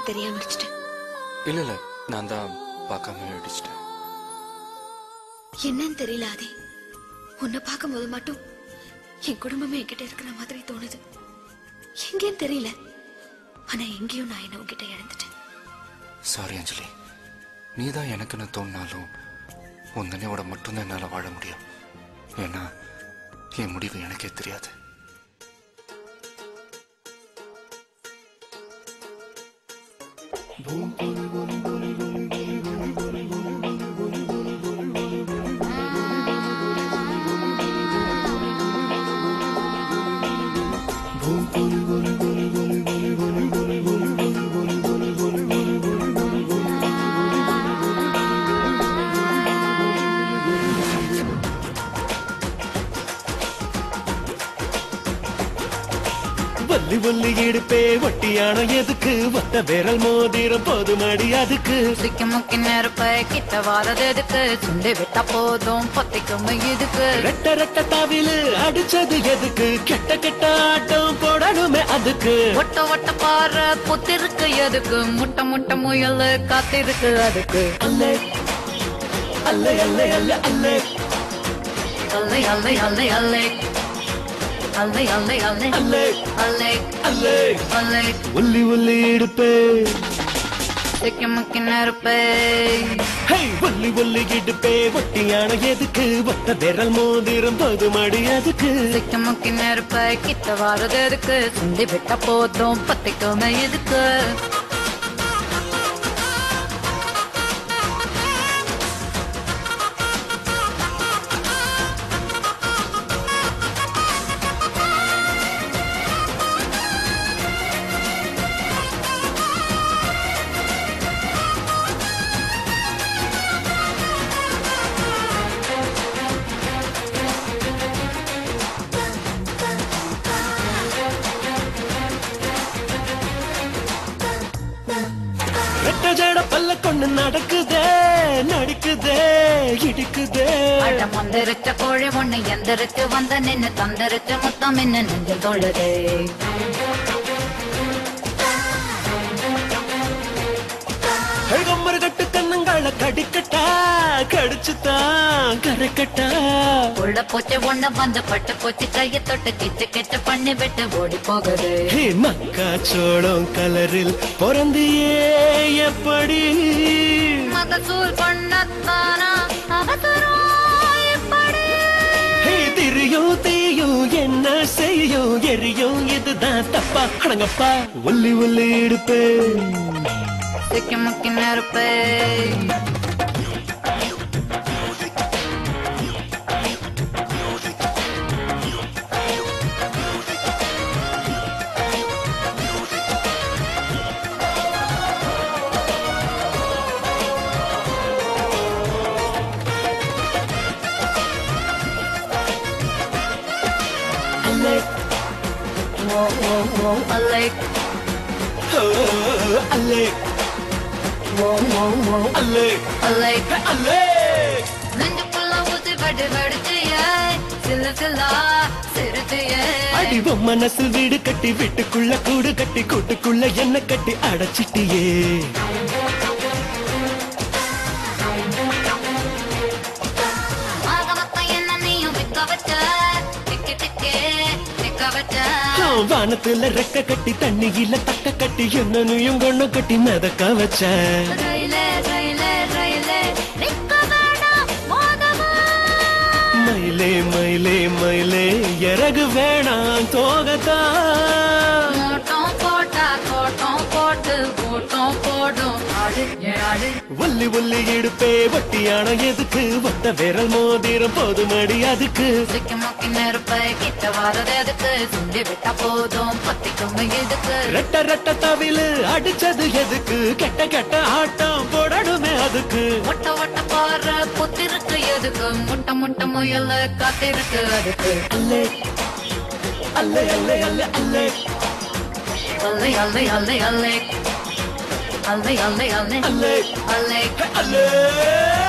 நான் தெரியாம அடிச்சிட்டேன் இல்ல இல்ல நான் தான் பார்க்காம அடிச்சிட்டேன் என்னன்னு தெரியல ஆதி உன்னை பார்க்கும்போது மட்டும் என் குடும்பமே என்கிட்ட இருக்கிற மாதிரி தோணுது எங்கேன்னு தெரியல ஆனா எங்கேயும் நான் என்ன உன்கிட்ட இழந்துட்டேன் சாரி அஞ்சலி நீ தான் எனக்குன்னு தோணினாலும் உந்தனையோட மட்டும்தான் என்னால் வாழ முடியும் ஏன்னா என் முடிவு எனக்கே தெரியாது வள்ளி வள்ளி இடுப்பே வட்டியான எதுக்கு ஒத்த விரல் மோதிரம் போதுமடி அதுக்கு சிக்கி முக்கி நெருப்ப கிட்ட வாரது எதுக்கு சுண்டி விட்டா போதும் பத்திக்கும் இதுக்கு ரெட்ட ரெட்ட தாவிலு அடிச்சது எதுக்கு கெட்ட கெட்ட ஆட்டம் போடணுமே அதுக்கு ஒட்ட ஒட்ட பாற புத்திருக்கு எதுக்கு முட்டை முட்டை முயல் காத்திருக்கு அதுக்கு அல்லே அல்லே அல்லே அல்லே அல்லே அல்லை அல்லை அல்லை அல்லை அல்லை அல்லை அல்லை அல்லே அல்லை அல்லே அல்லை ஒல்லி ஒல்லி இடுப்பே சிக்கி முக்கி நெருப்பே ஹே ஒல்லி ஒல்லி இடுப்பே வட்டியான எதுக்கு ஒத்த விரல் மோதிரம் போதுமடி அதுக்கு சிக்கி முக்கி நெருப்ப கிட்ட வாரது எதுக்கு சுண்டி விட்டா போதும் பத்திக்கும் இதுக்கு ரெட்ட ஜட பல்ல கொண்டு நடக்குதே நடிக்குதே இடிக்குதே அட மந்திரிச்ச கோழி ஒண்ணு எந்திரிச்சு வந்த நின்னு தந்திரிச்ச முத்தம் என்ன நெஞ்சில் தொழுதே கம்மர் கட்டு கண்ணங்கால கடிக்கட்டா கடிச்சுதான் கரைக்கட்டா உள்ள பூச்சி ஒண்ணு வந்து பட்டு பூச்சி கையை தொட்டு கிச்சு கிச்சு பண்ணி விட்டு ஓடி போகுது ஹே மக்கா சோளம் கலரில் பிறந்தியே எப்படி மகசூல் பண்ணத்தானா அவசரம் எப்படி ஹே திரியும் தீயும் என்ன செய்யும் எரியும் இதுதான் தப்பா அடங்கப்பா ஒல்லி ஒல்லி இடுப்பே சிக்கி முக்கி நெருப்பே அல்லே ஓ ஓ ஓ அல்லை ஓ, அல்லே ஓ ஓ ஓ அல்லே அல்லை அல்லே நெஞ்சுக்குள்ள ஊசி வெடி வெடிச்சிய சில்லு சில்லா சிரிச்சிய அடி உன் மனசு வீடு கட்டி வீட்டுக்குள்ள கூடு கட்டி கூட்டுக்குள்ள என்ன கட்டி அடைச்சிட்டியே ஆக மொத்தம் என்ன நீயும் விக்க வச்ச டிக்கி டிக்கி நிக்க வச்ச நான் வானத்துல ரெக்க கட்டி தண்ணியில தக்க கட்டி என்னனையும் கொண்டு கட்டி மிதக்க வச்ச ரயிலே ரயிலே ரயிலே நிக்க வேணாம் மோதவா மயிலே மயிலே மயிலே இறகு வேணாம் தோகத்தான் மூட்டம் போட்டா கோட்டம் போட்டு கூட்டம் போடும் ஆடு ஏ ஆடு ஒல்லி ஒல்லி இடுப்பே வட்டியான எதுக்கு ஒத்த விரல் மோதிரம் போதுமடி அதுக்கு சிக்கி முக்கி நெருப்பை கிட்ட வரது எதுக்கு சுண்டி விட்டா போதும் பத்திக்கும் இதுக்கு ரெட்ட ரெட்ட தவிலு அடிச்சது எதுக்கு கெட்ட கெட்ட ஆட்டம் போடணுமே அதுக்கு ஒட்ட ஒட்ட பாரு புத்திருக்கு எதுக்கு முட்டை முட்டை முயல் காத்திருக்கு அதுக்கு அல்லே அல்லே அல்லே அல்லே அல்லே அல்லை அல்லை அல்லை அல்லை அல்லை அல்லை அல்லை அல்லே அல்லை அல்லே